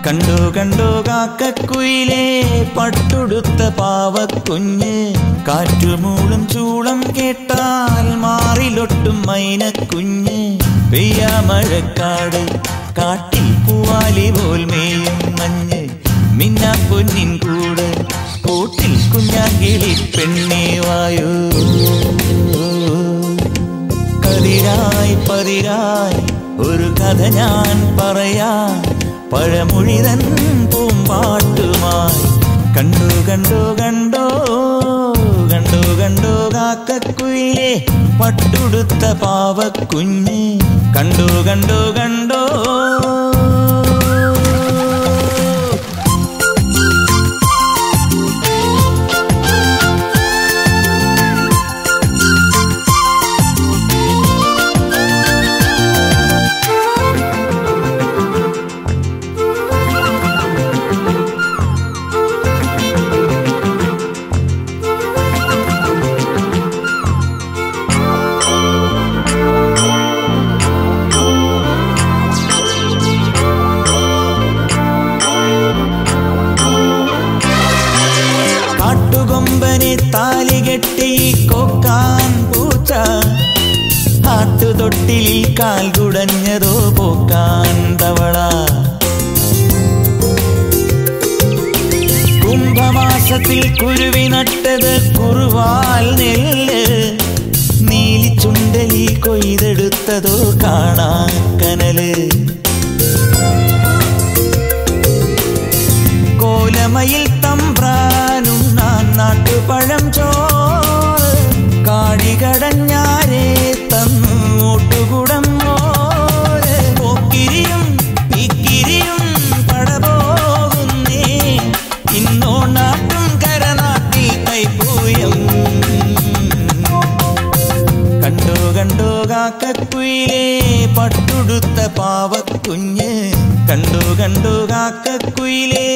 കണ്ടു കണ്ടു കാക്കക്കുയിലേ പട്ടുടുത്ത പാവക്കുഞ്ഞ് കാറ്റുമൂളും ചൂളം കേട്ടാൽ മാറിലൊട്ടും മൈനക്കുഞ്ഞ് പെയ്യാ മഴക്കാട് കാട്ടിൽ പൂവാലി പോൽ മേയും മഞ്ഞ് മിന്ന പൊന്നിൻ കൂട് കൂട്ടിൽ കുഞ്ഞാങ്കിളി പെണ്ണേ വായു കതിരായി പതിരായി ഒരു കഥ ഞാൻ പറയാ പഴമൊഴിതൻ പൂമ്പാട്ടുമായി കണ്ടു കണ്ടു കണ്ടോ കണ്ടു കണ്ടു കാക്കക്കുയിലെ പട്ടുടുത്ത പാവക്കുഞ്ഞ് കണ്ടു കണ്ടു കണ്ടോ കാട്ടുകൊമ്പനെ താലി കെട്ടി കൊക്കാൻ പൂച്ച ആട്ടുതൊട്ടിലിൽ കാൽ കുടഞ്ഞതോ പോക്കാൻ തവള കുംഭമാസത്തിൽ കുരുവി നട്ടത് കുറുവാൽ നെല്ല് നീലിച്ചുണ്ടലിൽ കൊയ്തെടുത്തതോ കാണാക്കനല് കോലമയിൽ തമ്പ്രാനും നാൻ നാട്ടുപഴം ചോറ് കാടികടഞ്ഞാരെ തന്നു ഓട്ടുകുടം മോര് പോക്കിരിയും പിക്കിരിയും പടപോകുന്നേ ഇന്നോ നാട്ടും കരനാട്ടിൽ കൈപ്പൂയം കണ്ടോ കണ്ടോ കാക്കക്കുയിലേ പട്ടുടുത്ത പാവക്കുഞ്ഞ് കണ്ടോ കണ്ടോ കാക്കക്കുയിലേ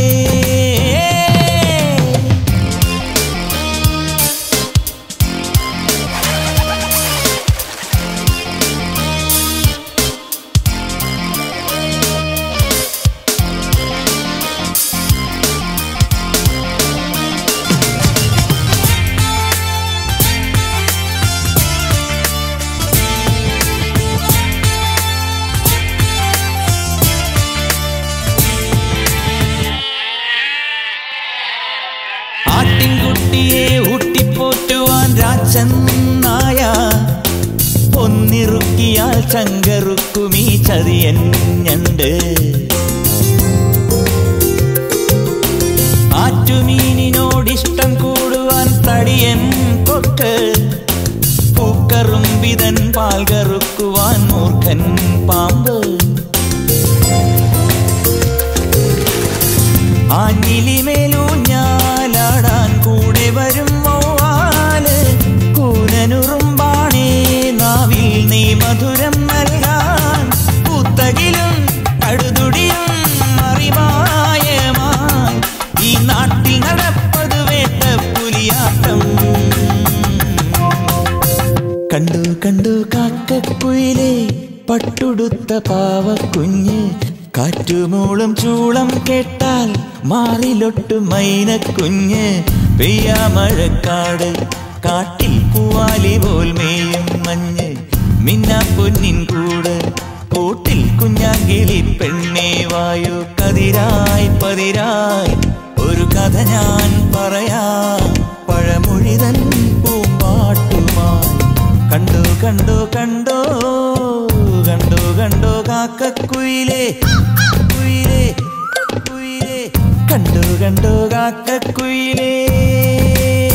ആട്ടിൻകുട്ടിയെ ഊട്ടിപ്പോറ്റുവാൻ രാജൻ നായ ഒന്നിറുക്കിയാൽ ചങ്കറുക്കുമീ ചതിയൻ ഞണ്ട് ആറ്റുമീനിനോടിഷ്ടം കൂടുവാൻ തടിയൻ കൊക്ക് പൂക്കറുമ്പിതൻ പാൽ കറുക്കുവാൻ മൂർഖൻ പാമ്പ് ആഞ്ഞിലിമേലൂഞ്ഞാലാടാൻ കൂടെ വരും മൗവാല് കൂനനുറുമ്പാണേ നാവിൽ നീ മധുരം നൽകാൻ പുത്തകിലും കടുതുടിയും അറിവായമായി ഈ നാട്ടിൽ നടപ്പത് വേട്ട പുലിയാട്ടം കണ്ടു കണ്ടു കാക്കക്കുയിലെ പട്ടുടുത്ത പാവക്കുഞ്ഞ് കാറ്റുമൂളും ചൂളം കേട്ടാൽ മാറിലൊട്ടു മൈനക്കുഞ്ഞ് പെയ്യാ മഴക്കാട് കാട്ടിൽ പൂവാലി പോൽ മേയും മഞ്ഞ് മിന്ന പൊന്നിൻ കൂട് കൂട്ടിൽ കുഞ്ഞാങ്കിളി പെണ്ണേ വായു കതിരായി പതിരായി ഒരു കഥ ഞാൻ പറയാ പഴമൊഴിതൻ പൂമ്പാട്ടുമായി കണ്ടു കണ്ടു കണ്ടോ കണ്ടു കണ്ടു കാക്കക്കുയിലേ കുയിലേ കുയിലേ കണ്ടു കണ്ടു കാക്കക്കുയിലേ